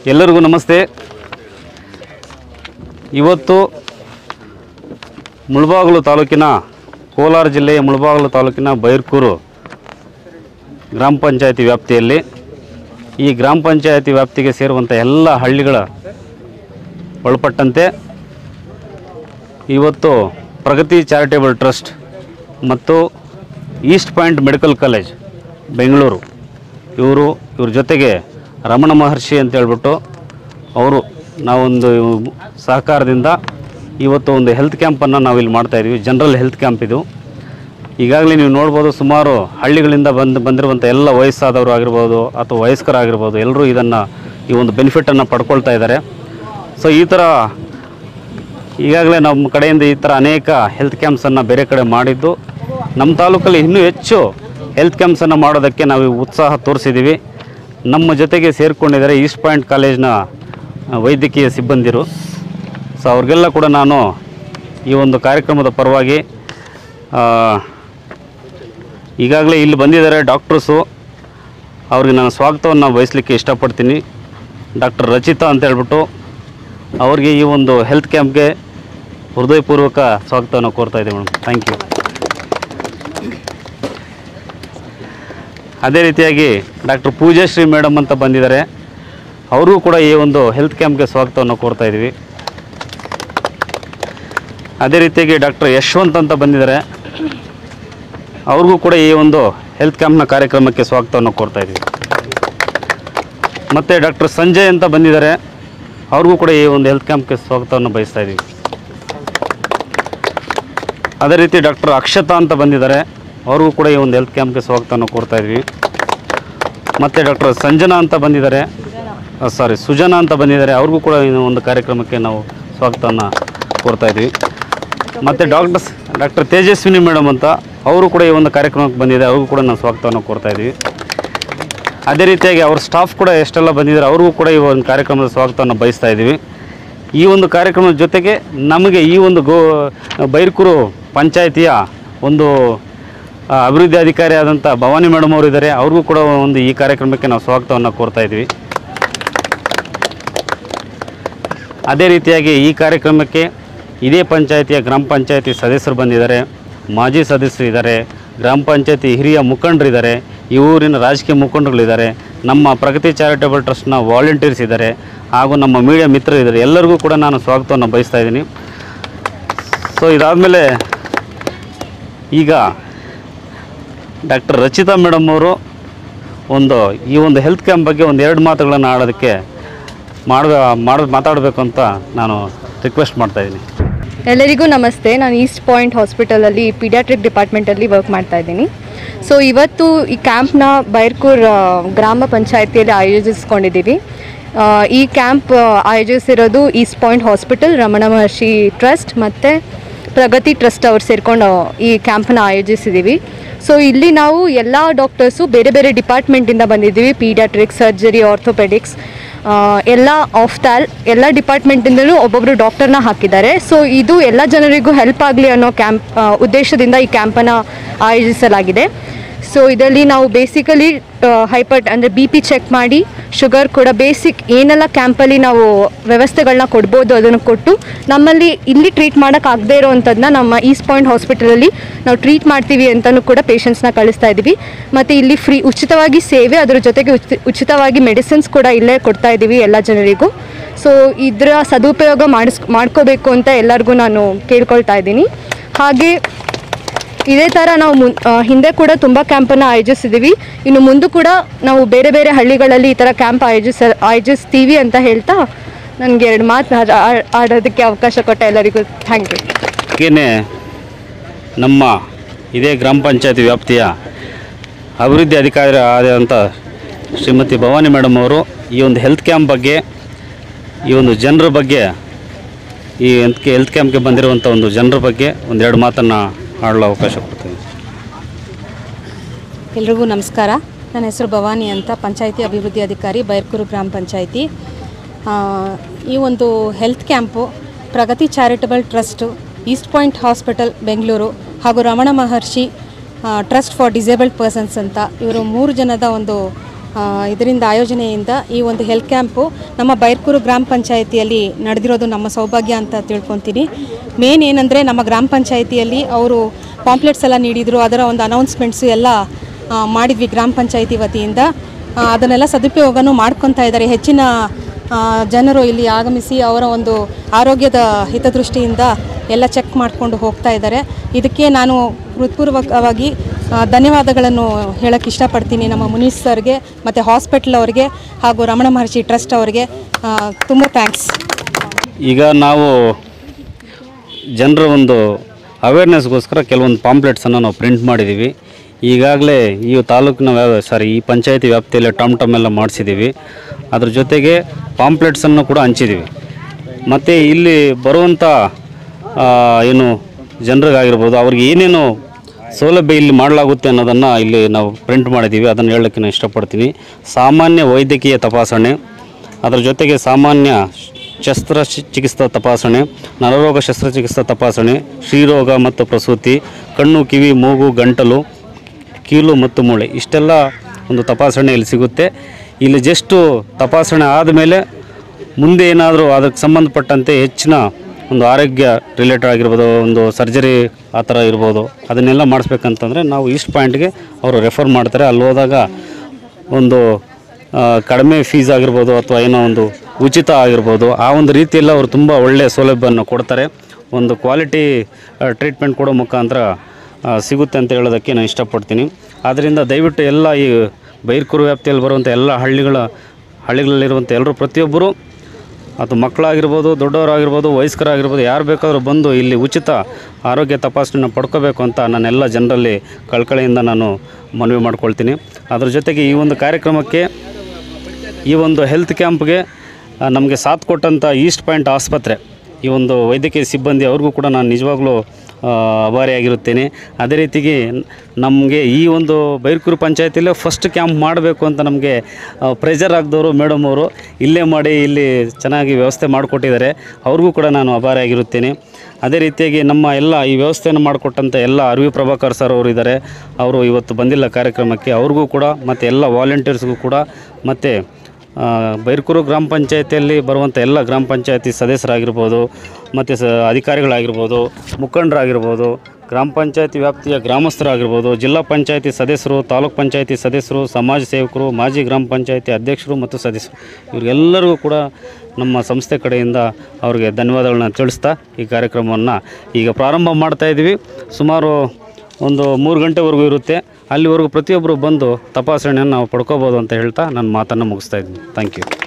ಎಲ್ಲರಿಗೂ ನಮಸ್ತೆ ಇವತ್ತು ಮುಳಬಾಗಿಲು ತಾಲೂಕಿನ ಕೋಲಾರ ಜಿಲ್ಲೆಯ ಮುಳಬಾಗಿಲು ತಾಲೂಕಿನ ಬೈರ್ಕೂರು ಗ್ರಾಮ ಪಂಚಾಯತಿ ವ್ಯಾಪ್ತಿಯಲ್ಲಿ ಈ ಗ್ರಾಮ ಪಂಚಾಯತಿ ವ್ಯಾಪ್ತಿಗೆ ಸೇರುವಂಥ ಎಲ್ಲ ಹಳ್ಳಿಗಳ ಒಳಪಟ್ಟಂತೆ ಇವತ್ತು ಪ್ರಗತಿ ಚಾರಿಟೇಬಲ್ ಟ್ರಸ್ಟ್ ಮತ್ತು East Point medical college Bengaluru ಇವರು ಇವ್ರ ಜೊತೆಗೆ ರಮಣ ಮಹರ್ಷಿ ಅಂತ ಹೇಳ್ಬಿಟ್ಟು ಅವರು ನಾವೊಂದು ಸಹಕಾರದಿಂದ ಇವತ್ತು ಒಂದು ಹೆಲ್ತ್ ಕ್ಯಾಂಪನ್ನು ನಾವಿಲ್ಲಿ ಮಾಡ್ತಾಯಿದ್ವಿ ಜನರಲ್ ಹೆಲ್ತ್ ಕ್ಯಾಂಪ್ ಇದು ಈಗಾಗಲೇ ನೀವು ನೋಡ್ಬೋದು ಸುಮಾರು ಹಳ್ಳಿಗಳಿಂದ ಬಂದು ಬಂದಿರುವಂಥ ಎಲ್ಲ ವಯಸ್ಸಾದವರು ಆಗಿರ್ಬೋದು ಅಥವಾ ವಯಸ್ಕರಾಗಿರ್ಬೋದು ಎಲ್ಲರೂ ಇದನ್ನು ಈ ಒಂದು ಬೆನಿಫಿಟನ್ನು ಪಡ್ಕೊಳ್ತಾ ಇದ್ದಾರೆ ಸೊ ಈ ಥರ ಈಗಾಗಲೇ ನಮ್ಮ ಕಡೆಯಿಂದ ಈ ಥರ ಅನೇಕ ಹೆಲ್ತ್ ಕ್ಯಾಂಪ್ಸನ್ನು ಬೇರೆ ಕಡೆ ಮಾಡಿದ್ದು ನಮ್ಮ ತಾಲೂಕಲ್ಲಿ ಇನ್ನೂ ಹೆಚ್ಚು ಹೆಲ್ತ್ ಕ್ಯಾಂಪ್ಸನ್ನು ಮಾಡೋದಕ್ಕೆ ನಾವು ಉತ್ಸಾಹ ತೋರಿಸಿದ್ದೀವಿ ನಮ್ಮ ಜೊತೆಗೆ ಸೇರಿಕೊಂಡಿದ್ದಾರೆ ಈಸ್ಟ್ ಪಾಯಿಂಟ್ ಕಾಲೇಜ್ನ ಆ, ವೈದ್ಯಕೀಯ ಸಿಬ್ಬಂದಿರು ಸೊ ಅವ್ರಿಗೆಲ್ಲ ಕೂಡ ನಾನು ಈ ಒಂದು ಕಾರ್ಯಕ್ರಮದ ಪರವಾಗಿ ಆ, ಈಗಾಗಲೇ ಇಲ್ಲಿ ಬಂದಿದ್ದಾರೆ ಡಾಕ್ಟ್ರಸ್ಸು ಅವ್ರಿಗೆ ನಾನು ಸ್ವಾಗತವನ್ನು ಬಯಸಲಿಕ್ಕೆ ಇಷ್ಟಪಡ್ತೀನಿ ಡಾಕ್ಟರ್ ರಚಿತಾ ಅಂತ ಹೇಳ್ಬಿಟ್ಟು ಅವ್ರಿಗೆ ಈ ಒಂದು ಹೆಲ್ತ್ ಕ್ಯಾಂಪ್ಗೆ ಹೃದಯಪೂರ್ವಕ ಸ್ವಾಗತವನ್ನು ಕೋರ್ತಾ ಇದ್ದೀವಿ ಮೇಡಮ್ ಥ್ಯಾಂಕ್ ಯು ಅದೇ ರೀತಿಯಾಗಿ ಡಾಕ್ಟರ್ ಪೂಜಾಶ್ರೀ ಮೇಡಮ್ ಅಂತ ಬಂದಿದ್ದಾರೆ ಅವ್ರಿಗೂ ಕೂಡ ಈ ಒಂದು ಹೆಲ್ತ್ ಕ್ಯಾಂಪ್ಗೆ ಸ್ವಾಗತವನ್ನು ಕೋರ್ತಾ ಇದ್ದೀವಿ ಅದೇ ರೀತಿಯಾಗಿ ಡಾಕ್ಟರ್ ಯಶವಂತ್ ಅಂತ ಬಂದಿದ್ದಾರೆ ಅವ್ರಿಗೂ ಕೂಡ ಈ ಒಂದು ಹೆಲ್ತ್ ಕ್ಯಾಂಪ್ನ ಕಾರ್ಯಕ್ರಮಕ್ಕೆ ಸ್ವಾಗತವನ್ನು ಕೋರ್ತಾ ಇದ್ದೀವಿ ಮತ್ತು ಡಾಕ್ಟರ್ ಸಂಜಯ್ ಅಂತ ಬಂದಿದ್ದಾರೆ ಅವ್ರಿಗೂ ಕೂಡ ಈ ಒಂದು ಹೆಲ್ತ್ ಕ್ಯಾಂಪ್ಗೆ ಸ್ವಾಗತವನ್ನು ಬಯಸ್ತಾ ಇದ್ದೀವಿ ಅದೇ ರೀತಿ ಡಾಕ್ಟರ್ ಅಕ್ಷತಾ ಅಂತ ಬಂದಿದ್ದಾರೆ ಅವ್ರಿಗೂ ಕೂಡ ಈ ಒಂದು ಹೆಲ್ತ್ ಕ್ಯಾಂಪ್ಗೆ ಸ್ವಾಗತವನ್ನು ಕೋರ್ತಾ ಇದ್ವಿ ಮತ್ತು ಡಾಕ್ಟರ್ ಸಂಜನಾ ಅಂತ ಬಂದಿದ್ದಾರೆ ಸಾರಿ ಸುಜನಾ ಅಂತ ಬಂದಿದ್ದಾರೆ ಅವ್ರಿಗೂ ಕೂಡ ಈ ಒಂದು ಕಾರ್ಯಕ್ರಮಕ್ಕೆ ನಾವು ಸ್ವಾಗತವನ್ನು ಕೋರ್ತಾ ಇದ್ವಿ ಮತ್ತು ಡಾಕ್ಟರ್ಸ್ ಡಾಕ್ಟರ್ ತೇಜಸ್ವಿನಿ ಮೇಡಮ್ ಅಂತ ಅವರು ಕೂಡ ಈ ಒಂದು ಕಾರ್ಯಕ್ರಮಕ್ಕೆ ಬಂದಿದೆ ಅವ್ರಿಗೂ ಕೂಡ ನಾವು ಸ್ವಾಗತವನ್ನು ಕೋರ್ತಾ ಇದ್ವಿ ಅದೇ ರೀತಿಯಾಗಿ ಅವ್ರ ಸ್ಟಾಫ್ ಕೂಡ ಎಷ್ಟೆಲ್ಲ ಬಂದಿದ್ದಾರೆ ಅವ್ರಿಗೂ ಕೂಡ ಈ ಒಂದು ಕಾರ್ಯಕ್ರಮದ ಸ್ವಾಗತವನ್ನು ಬಯಸ್ತಾ ಇದ್ದೀವಿ ಈ ಒಂದು ಕಾರ್ಯಕ್ರಮದ ಜೊತೆಗೆ ನಮಗೆ ಈ ಒಂದು ಗೋ ಬೈರ್ಕೂರು ಪಂಚಾಯಿತಿಯ ಒಂದು ಆ, ಅಭಿವೃದ್ಧಿ ಅಧಿಕಾರಿ ಆದಂಥ ಭವಾನಿ ಮೇಡಮ್ ಅವರು ಇದ್ದಾರೆ ಅವ್ರಿಗೂ ಕೂಡ ಒಂದು ಈ ಕಾರ್ಯಕ್ರಮಕ್ಕೆ ನಾವು ಸ್ವಾಗತವನ್ನು ಕೋರ್ತಾ ಇದ್ವಿ ಅದೇ ರೀತಿಯಾಗಿ ಈ ಕಾರ್ಯಕ್ರಮಕ್ಕೆ ಇದೇ ಪಂಚಾಯಿತಿಯ ಗ್ರಾಮ ಪಂಚಾಯತಿ ಸದಸ್ಯರು ಬಂದಿದ್ದಾರೆ ಮಾಜಿ ಸದಸ್ಯರು ಇದ್ದಾರೆ ಗ್ರಾಮ ಪಂಚಾಯತಿ ಹಿರಿಯ ಮುಖಂಡರಿದ್ದಾರೆ ಈ ಊರಿನ ರಾಜಕೀಯ ಮುಖಂಡರುಗಳಿದ್ದಾರೆ ನಮ್ಮ ಪ್ರಗತಿ ಚಾರಿಟೇಬಲ್ ಟ್ರಸ್ಟ್ನ ವಾಲಂಟಿಯರ್ಸ್ ಇದ್ದಾರೆ ಹಾಗೂ ನಮ್ಮ ಮೀಡಿಯಾ ಮಿತ್ರರು ಇದ್ದಾರೆ ಎಲ್ಲರಿಗೂ ಕೂಡ ನಾನು ಸ್ವಾಗತವನ್ನು ಬಯಸ್ತಾ ಇದ್ದೀನಿ ಸೊ ಇದಾದಮೇಲೆ ಈಗ ಡಾಕ್ಟರ್ ರಚಿತಾ ಮೇಡಮ್ ಅವರು ಒಂದು ಈ ಒಂದು ಹೆಲ್ತ್ ಕ್ಯಾಂಪ್ ಬಗ್ಗೆ ಒಂದು ಎರಡು ಮಾತುಗಳನ್ನು ಆಡೋದಕ್ಕೆ ಮಾಡ ಮಾಡ ಮಾತಾಡಬೇಕು ಅಂತ ನಾನು ರಿಕ್ವೆಸ್ಟ್ ಮಾಡ್ತಾ ಇದ್ದೀನಿ ಎಲ್ಲರಿಗೂ ನಮಸ್ತೆ ನಾನು ಈಸ್ಟ್ ಪಾಯಿಂಟ್ ಹಾಸ್ಪಿಟಲಲ್ಲಿ ಪೀಡಿಯಾಟ್ರಿಕ್ ಡಿಪಾರ್ಟ್ಮೆಂಟಲ್ಲಿ ವರ್ಕ್ ಮಾಡ್ತಾ ಇದ್ದೀನಿ ಸೊ ಇವತ್ತು ಈ ಕ್ಯಾಂಪ್ನ ಬೈರ್ಕೂರ್ ಆ, ಗ್ರಾಮ ಪಂಚಾಯತಿಯಲ್ಲಿ ಆಯೋಜಿಸ್ಕೊಂಡಿದ್ದೀವಿ ಆ, ಈ ಕ್ಯಾಂಪ್ ಆ, ಆಯೋಜಿಸಿರೋದು East Point hospital Ramana Maharshi trust ಮತ್ತು ಪ್ರಗತಿ ಟ್ರಸ್ಟ್ ಅವ್ರು ಸೇರ್ಕೊಂಡು ಈ ಕ್ಯಾಂಪನ್ನ ಆಯೋಜಿಸಿದ್ದೀವಿ ಸೊ ಇಲ್ಲಿ ನಾವು ಎಲ್ಲ ಡಾಕ್ಟರ್ಸು ಬೇರೆ ಬೇರೆ ಡಿಪಾರ್ಟ್ಮೆಂಟಿಂದ ಬಂದಿದ್ದೀವಿ ಪೀಡಿಯಾಟ್ರಿಕ್ ಸರ್ಜರಿ ಆರ್ಥೋಪೆಡಿಕ್ಸ್ ಎಲ್ಲ ಆಫ್ತಾಲ್ ಎಲ್ಲ ಡಿಪಾರ್ಟ್ಮೆಂಟಿಂದಲೂ ಒಬ್ಬೊಬ್ಬರು ಡಾಕ್ಟರ್ನ ಹಾಕಿದ್ದಾರೆ ಸೊ ಇದು ಎಲ್ಲ ಜನರಿಗೂ ಹೆಲ್ಪ್ ಆಗಲಿ ಅನ್ನೋ ಕ್ಯಾಂಪ್ ಉದ್ದೇಶದಿಂದ ಈ ಕ್ಯಾಂಪನ್ನು ಆಯೋಜಿಸಲಾಗಿದೆ ಸೊ ಇದರಲ್ಲಿ ನಾವು ಬೇಸಿಕಲಿ ಹೈಪರ್ ಅಂದರೆ ಬಿ ಪಿ ಚೆಕ್ ಮಾಡಿ ಶುಗರ್ ಕೂಡ ಬೇಸಿಕ್ ಏನೆಲ್ಲ ಕ್ಯಾಂಪಲ್ಲಿ ನಾವು ವ್ಯವಸ್ಥೆಗಳನ್ನ ಕೊಡ್ಬೋದು ಅದನ್ನು ಕೊಟ್ಟು ನಮ್ಮಲ್ಲಿ ಇಲ್ಲಿ ಟ್ರೀಟ್ ಮಾಡೋಕ್ಕಾಗದೇ ಇರೋವಂಥದ್ದನ್ನ ನಮ್ಮ ಈಸ್ಟ್ ಪಾಯಿಂಟ್ ಹಾಸ್ಪಿಟಲಲ್ಲಿ ನಾವು ಟ್ರೀಟ್ ಮಾಡ್ತೀವಿ ಅಂತಲೂ ಕೂಡ ಪೇಷಂಟ್ಸ್ನ ಕಳಿಸ್ತಾ ಇದ್ದೀವಿ ಮತ್ತು ಇಲ್ಲಿ ಫ್ರೀ ಉಚಿತವಾಗಿ ಸೇವೆ ಅದ್ರ ಜೊತೆಗೆ ಉಚಿ- ಉಚಿತವಾಗಿ ಮೆಡಿಸಿನ್ಸ್ ಕೂಡ ಇಲ್ಲೇ ಕೊಡ್ತಾ ಇದ್ದೀವಿ ಎಲ್ಲ ಜನರಿಗೂ ಸೊ ಇದರ ಸದುಪಯೋಗ ಮಾಡಿಸ್ ಮಾಡ್ಕೋಬೇಕು ಅಂತ ಎಲ್ಲರಿಗೂ ನಾನು ಕೇಳ್ಕೊಳ್ತಾ ಇದ್ದೀನಿ ಹಾಗೆ ಇದೇ ಥರ ನಾವು ಮುನ್ ಆ, ಹಿಂದೆ ಕೂಡ ತುಂಬ ಕ್ಯಾಂಪನ್ನು ಆಯೋಜಿಸಿದ್ದೀವಿ ಇನ್ನು ಮುಂದೆ ಕೂಡ ನಾವು ಬೇರೆ ಬೇರೆ ಹಳ್ಳಿಗಳಲ್ಲಿ ಈ ಥರ ಕ್ಯಾಂಪ್ ಆಯೋಜಿಸ ಆಯೋಜಿಸ್ತೀವಿ ಅಂತ ಹೇಳ್ತಾ ನನಗೆ ಎರಡು ಮಾತು ಆಡ- ಆ- ಆಡೋದಕ್ಕೆ ಅವಕಾಶ ಕೊಟ್ಟ ಎಲ್ಲರಿಗೂ ಥ್ಯಾಂಕ್ ಯು ಹಾಗೆಯೇ ನಮ್ಮ ಇದೇ ಗ್ರಾಮ ಪಂಚಾಯತಿ ವ್ಯಾಪ್ತಿಯ ಅಭಿವೃದ್ಧಿ ಅಧಿಕಾರಿ ಆದಂಥ ಶ್ರೀಮತಿ ಭವಾನಿ ಮೇಡಮ್ ಅವರು ಈ ಒಂದು ಹೆಲ್ತ್ ಕ್ಯಾಂಪ್ ಬಗ್ಗೆ ಈ ಒಂದು ಜನರ ಬಗ್ಗೆ ಈ ಹೆಲ್ತ್ ಹೆಲ್ತ್ ಕ್ಯಾಂಪ್ಗೆ ಬಂದಿರುವಂಥ ಒಂದು ಜನರ ಬಗ್ಗೆ ಒಂದೆರಡು ಮಾತನ್ನು ಆಡಲು ಅವಕಾಶ ಕೊಡ್ತೀನಿ ಎಲ್ರಿಗೂ ನಮಸ್ಕಾರ ನನ್ನ ಹೆಸರು ಭವಾನಿ ಅಂತ ಪಂಚಾಯಿತಿ ಅಭಿವೃದ್ಧಿ ಅಧಿಕಾರಿ ಬೈರ್ಕೂರು ಗ್ರಾಮ ಪಂಚಾಯಿತಿ ಆ, ಈ ಒಂದು health camp Pragati charitable trust East Point hospital Bengaluru ಹಾಗೂ Ramana Maharshi trust for disabled persons ಅಂತ ಇವರು ಮೂರು ಜನದ ಒಂದು ಆ, ಇದರಿಂದ ಆಯೋಜನೆಯಿಂದ ಈ ಒಂದು ಹೆಲ್ತ್ ಕ್ಯಾಂಪು ನಮ್ಮ ಬೈರ್ಕೂರು ಗ್ರಾಮ ಪಂಚಾಯಿತಿಯಲ್ಲಿ ನಡೆದಿರೋದು ನಮ್ಮ ಸೌಭಾಗ್ಯ ಅಂತ ತಿಳ್ಕೊತೀನಿ ಮೇನ್ ಏನಂದರೆ ನಮ್ಮ ಗ್ರಾಮ ಪಂಚಾಯಿತಿಯಲ್ಲಿ ಅವರು ಪಾಂಪ್ಲೆಟ್ಸ್ ಎಲ್ಲ ನೀಡಿದರು ಅದರ ಒಂದು ಅನೌನ್ಸ್ಮೆಂಟ್ಸು ಎಲ್ಲ ಆ, ಮಾಡಿದ್ವಿ ಗ್ರಾಮ ಪಂಚಾಯಿತಿ ವತಿಯಿಂದ ಆ, ಅದನ್ನೆಲ್ಲ ಸದುಪಯೋಗನೂ ಮಾಡ್ಕೊತಾ ಇದ್ದಾರೆ ಹೆಚ್ಚಿನ ಆ, ಜನರು ಇಲ್ಲಿ ಆಗಮಿಸಿ ಅವರ ಒಂದು ಆರೋಗ್ಯದ ಹಿತದೃಷ್ಟಿಯಿಂದ ಎಲ್ಲ ಚೆಕ್ ಮಾಡಿಕೊಂಡು ಹೋಗ್ತಾ ಇದ್ದಾರೆ ಇದಕ್ಕೆ ನಾನು ಹೃತ್ಪೂರ್ವಕವಾಗಿ ಆ, ಧನ್ಯವಾದಗಳನ್ನು ಹೇಳಕ್ಕೆ ಇಷ್ಟಪಡ್ತೀನಿ ನಮ್ಮ ಮುನೀಶ್ ಸರ್ಗೆ ಮತ್ತು ಹಾಸ್ಪಿಟ್ಲ್ ಅವರಿಗೆ ಹಾಗೂ ರಮಣ ಮಹರ್ಷಿ ಟ್ರಸ್ಟ್ ಅವರಿಗೆ ತುಂಬ ಥ್ಯಾಂಕ್ಸ್ ಈಗ ನಾವು ಜನರ ಒಂದು ಅವೇರ್ನೆಸ್ಗೋಸ್ಕರ ಕೆಲವೊಂದು ಪಾಂಪ್ಲೆಟ್ಸನ್ನು ನಾವು ಪ್ರಿಂಟ್ ಮಾಡಿದ್ದೀವಿ ಈಗಾಗಲೇ ಈ ತಾಲೂಕಿನ ವ್ಯಾ ಸಾರಿ ಈ ಪಂಚಾಯತಿ ವ್ಯಾಪ್ತಿಯಲ್ಲಿ ಟಮ್ ಟಮ್ ಎಲ್ಲ ಮಾಡಿಸಿದ್ದೀವಿ ಅದ್ರ ಜೊತೆಗೆ ಪಾಂಪ್ಲೆಟ್ಸನ್ನು ಕೂಡ ಹಂಚಿದ್ದೀವಿ ಮತ್ತು ಇಲ್ಲಿ ಬರುವಂಥ ಆ, ಏನು ಜನರಿಗಾಗಿರ್ಬೋದು ಅವ್ರಿಗೆ ಏನೇನು ಸೌಲಭ್ಯ ಇಲ್ಲಿ ಮಾಡಲಾಗುತ್ತೆ ಅನ್ನೋದನ್ನು ಇಲ್ಲಿ ನಾವು ಪ್ರಿಂಟ್ ಮಾಡಿದ್ದೀವಿ ಅದನ್ನು ಹೇಳೋಕ್ಕೆ ನಾನು ಇಷ್ಟಪಡ್ತೀನಿ ಸಾಮಾನ್ಯ ವೈದ್ಯಕೀಯ ತಪಾಸಣೆ ಅದರ ಜೊತೆಗೆ ಸಾಮಾನ್ಯ ಶಸ್ತ್ರ ಚಿಕಿತ್ಸಾ ತಪಾಸಣೆ ನರರೋಗ ಶಸ್ತ್ರಚಿಕಿತ್ಸಾ ತಪಾಸಣೆ ಶ್ರೀರೋಗ ಮತ್ತು ಪ್ರಸೂತಿ ಕಣ್ಣು ಕಿವಿ ಮೂಗು ಗಂಟಲು ಕೀಲು ಮತ್ತು ಮೂಳೆ ಇಷ್ಟೆಲ್ಲ ಒಂದು ತಪಾಸಣೆ ಇಲ್ಲಿ ಸಿಗುತ್ತೆ ಇಲ್ಲಿ ಜಸ್ಟು ತಪಾಸಣೆ ಆದಮೇಲೆ ಮುಂದೆ ಏನಾದರೂ ಅದಕ್ಕೆ ಸಂಬಂಧಪಟ್ಟಂತೆ ಹೆಚ್ಚಿನ ಒಂದು ಆರೋಗ್ಯ ರಿಲೇಟೆಡ್ ಆಗಿರ್ಬೋದು ಒಂದು ಸರ್ಜರಿ ಆ ಥರ ಇರ್ಬೋದು ಅದನ್ನೆಲ್ಲ ಮಾಡಿಸ್ಬೇಕಂತಂದರೆ ನಾವು ಈಸ್ಟ್ ಪಾಯಿಂಟ್ಗೆ ಅವರು ರೆಫರ್ ಮಾಡ್ತಾರೆ ಅಲ್ಲಿ ಹೋದಾಗ ಒಂದು ಆ, ಕಡಿಮೆ ಫೀಸ್ ಆಗಿರ್ಬೋದು ಅಥವಾ ಏನೋ ಒಂದು ಉಚಿತ ಆಗಿರ್ಬೋದು ಆ ಒಂದು ರೀತಿಯಲ್ಲಿ ಅವರು ತುಂಬ ಒಳ್ಳೆಯ ಸೌಲಭ್ಯವನ್ನು ಕೊಡ್ತಾರೆ ಒಂದು ಕ್ವಾಲಿಟಿ ಟ್ರೀಟ್ಮೆಂಟ್ ಕೊಡೋ ಮುಖಾಂತರ ಆ, ಸಿಗುತ್ತೆ ಅಂತ ಹೇಳೋದಕ್ಕೆ ನಾನು ಇಷ್ಟಪಡ್ತೀನಿ ಆದ್ದರಿಂದ ದಯವಿಟ್ಟು ಎಲ್ಲ ಈ ಬೈರ್ಕೂರು ವ್ಯಾಪ್ತಿಯಲ್ಲಿ ಬರುವಂಥ ಎಲ್ಲ ಹಳ್ಳಿಗಳ ಹಳ್ಳಿಗಳಲ್ಲಿರುವಂಥ ಎಲ್ಲರೂ ಪ್ರತಿಯೊಬ್ಬರು ಅದು ಮಕ್ಕಳಾಗಿರ್ಬೋದು ದೊಡ್ಡವರಾಗಿರ್ಬೋದು ವಯಸ್ಕರಾಗಿರ್ಬೋದು ಯಾರು ಬೇಕಾದರೂ ಬಂದು ಇಲ್ಲಿ ಉಚಿತ ಆರೋಗ್ಯ ತಪಾಸಣೆನ ಪಡ್ಕೋಬೇಕು ಅಂತ ನಾನೆಲ್ಲ ಜನರಲ್ಲಿ ಕಳ್ಕಳಿಯಿಂದ ನಾನು ಮನವಿ ಮಾಡ್ಕೊಳ್ತೀನಿ ಅದ್ರ ಜೊತೆಗೆ ಈ ಒಂದು ಕಾರ್ಯಕ್ರಮಕ್ಕೆ ಈ ಒಂದು ಹೆಲ್ತ್ ಕ್ಯಾಂಪ್ಗೆ ನಮಗೆ ಸಾಥ್ ಕೊಟ್ಟಂಥ ಈಸ್ಟ್ ಪಾಯಿಂಟ್ ಆಸ್ಪತ್ರೆ ಈ ಒಂದು ವೈದ್ಯಕೀಯ ಸಿಬ್ಬಂದಿ ಅವ್ರಿಗೂ ಕೂಡ ನಾನು ನಿಜವಾಗ್ಲೂ ಆ, ಆಭಾರಿಯಾಗಿರುತ್ತೇನೆ ಅದೇ ರೀತಿಗೆ ನಮಗೆ ಈ ಒಂದು ಬೈರ್ಕೂರು ಪಂಚಾಯತಿಲೇ ಫಸ್ಟ್ ಕ್ಯಾಂಪ್ ಮಾಡಬೇಕು ಅಂತ ನಮಗೆ ಪ್ರೆಷರ್ ಆಗಿದವರು ಮೇಡಮ್ ಅವರು ಇಲ್ಲೇ ಮಾಡಿ ಇಲ್ಲಿ ಚೆನ್ನಾಗಿ ವ್ಯವಸ್ಥೆ ಮಾಡಿಕೊಟ್ಟಿದ್ದಾರೆ ಅವ್ರಿಗೂ ಕೂಡ ನಾನು ಆಭಾರಿಯಾಗಿರುತ್ತೇನೆ ಅದೇ ರೀತಿಯಾಗಿ ನಮ್ಮ ಎಲ್ಲ ಈ ವ್ಯವಸ್ಥೆಯನ್ನು ಮಾಡಿಕೊಟ್ಟಂಥ ಎಲ್ಲ ಅರವಿ ಪ್ರಭಾಕರ್ ಸರ್ ಅವರು ಇದ್ದಾರೆ ಅವರು ಇವತ್ತು ಬಂದಿಲ್ಲ ಕಾರ್ಯಕ್ರಮಕ್ಕೆ ಅವ್ರಿಗೂ ಕೂಡ ಮತ್ತು ಎಲ್ಲ ವಾಲಂಟಿಯರ್ಸ್ಗೂ ಕೂಡ ಮತ್ತು ಆ, ಬೈರ್ಕೂರು ಗ್ರಾಮ ಪಂಚಾಯತಿಯಲ್ಲಿ ಬರುವಂಥ ಎಲ್ಲ ಗ್ರಾಮ ಪಂಚಾಯತಿ ಸದಸ್ಯರಾಗಿರ್ಬೋದು ಮತ್ತು ಸ ಅಧಿಕಾರಿಗಳಾಗಿರ್ಬೋದು ಮುಖಂಡರಾಗಿರ್ಬೋದು ಗ್ರಾಮ ಪಂಚಾಯತಿ ವ್ಯಾಪ್ತಿಯ ಗ್ರಾಮಸ್ಥರಾಗಿರ್ಬೋದು ಜಿಲ್ಲಾ ಪಂಚಾಯತಿ ಸದಸ್ಯರು ತಾಲೂಕ್ ಪಂಚಾಯತಿ ಸದಸ್ಯರು ಸಮಾಜ ಸೇವಕರು ಮಾಜಿ ಗ್ರಾಮ ಪಂಚಾಯತಿ ಅಧ್ಯಕ್ಷರು ಮತ್ತು ಸದಸ್ಯರು ಇವರಿಗೆಲ್ಲರಿಗೂ ಕೂಡ ನಮ್ಮ ಸಂಸ್ಥೆ ಕಡೆಯಿಂದ ಅವರಿಗೆ ಧನ್ಯವಾದಗಳನ್ನ ತಿಳಿಸ್ತಾ ಈ ಕಾರ್ಯಕ್ರಮವನ್ನು ಈಗ ಪ್ರಾರಂಭ ಮಾಡ್ತಾ ಇದ್ದೀವಿ ಸುಮಾರು ಒಂದು ಮೂರು ಗಂಟೆವರೆಗೂ ಇರುತ್ತೆ ಅಲ್ಲಿವರೆಗೂ ಪ್ರತಿಯೊಬ್ಬರು ಬಂದು ತಪಾಸಣೆಯನ್ನು ನಾವು ಪಡ್ಕೋಬೋದು ಅಂತ ಹೇಳ್ತಾ ನನ್ನ ಮಾತನ್ನು ಮುಗಿಸ್ತಾ ಇದ್ದೀನಿ ಥ್ಯಾಂಕ್ ಯು